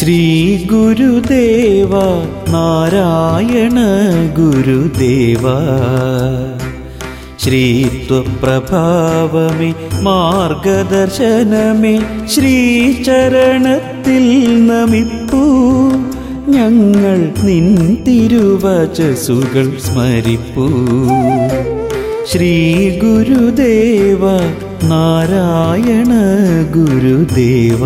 ശ്രീ ഗുരുദേവ നാരായണ ഗുരുദേവ ശ്രീത്വപ്രഭാവമേ മാർഗദർശനമേ ശ്രീചരണത്തിൽ നമിപ്പൂ ഞങ്ങൾ നിൻ തിരുവചസുകൾ സ്മരിപ്പൂ ശ്രീ ഗുരുദേവ നാരായണ ഗുരുദേവ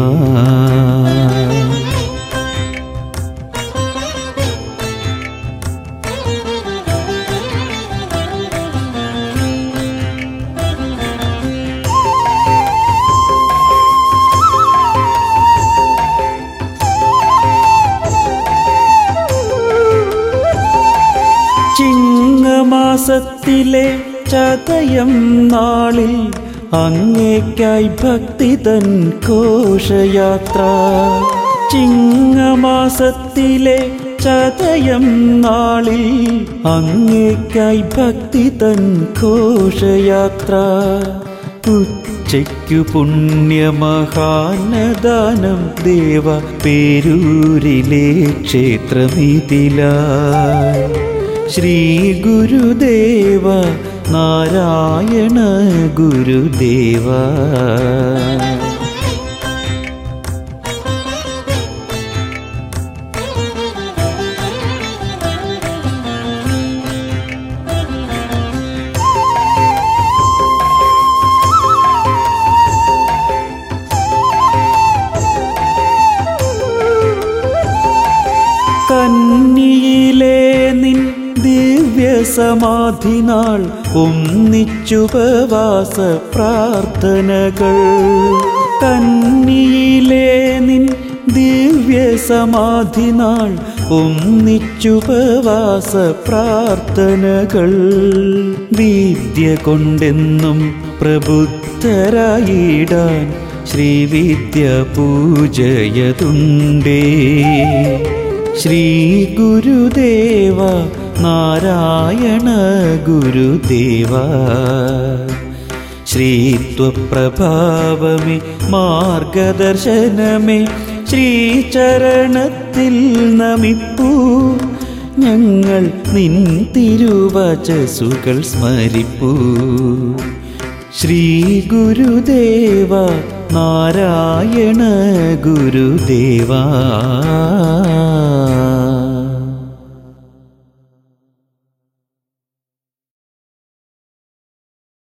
ചിങ്ങമാസത്തിലെ ചതയം നാളിൽ അങ്ങേക്കായി ഭക്തി തൻ ഘോഷയാത്ര ചിങ്ങമാസത്തിലെ ചതയം നാളിൽ അങ്ങേക്കായി ഭക്തി തൻ ഘോഷയാത്ര ഉച്ചയ്ക്കു പുണ്യമഹാനദാനം ദേവ പേരൂരിലെ ക്ഷേത്രമിതിലായി ശ്രീ ഗുരുദേവ നാരായണ ഗുരുദേവ കന്നിയിലെ നിൻ ദിവ്യ സമാധി നാൾ ഒന്നിച്ചുപവാസ പ്രാർത്ഥനകൾ കന്നിയിലെ നിൻ ദിവ്യ സമാധി നാൾ ഒന്നിച്ചുപവാസ പ്രാർത്ഥനകൾ വിദ്യ കൊണ്ടെന്നും പ്രബുദ്ധരായിടാൻ ശ്രീവിദ്യ പൂജയതുണ്ടേ ശ്രീ ഗുരുദേവ നാരായണ ഗുരുദേവ ശ്രീത്വപ്രഭാവമേ മാർഗദർശനമേ ശ്രീചരണത്തിൽ നമിപ്പൂ ഞങ്ങൾ നിൻ തിരുവചസുകൾ സ്മരിപ്പൂ ശ്രീ ഗുരുദേവ നാരായണ ഗുരുദേവ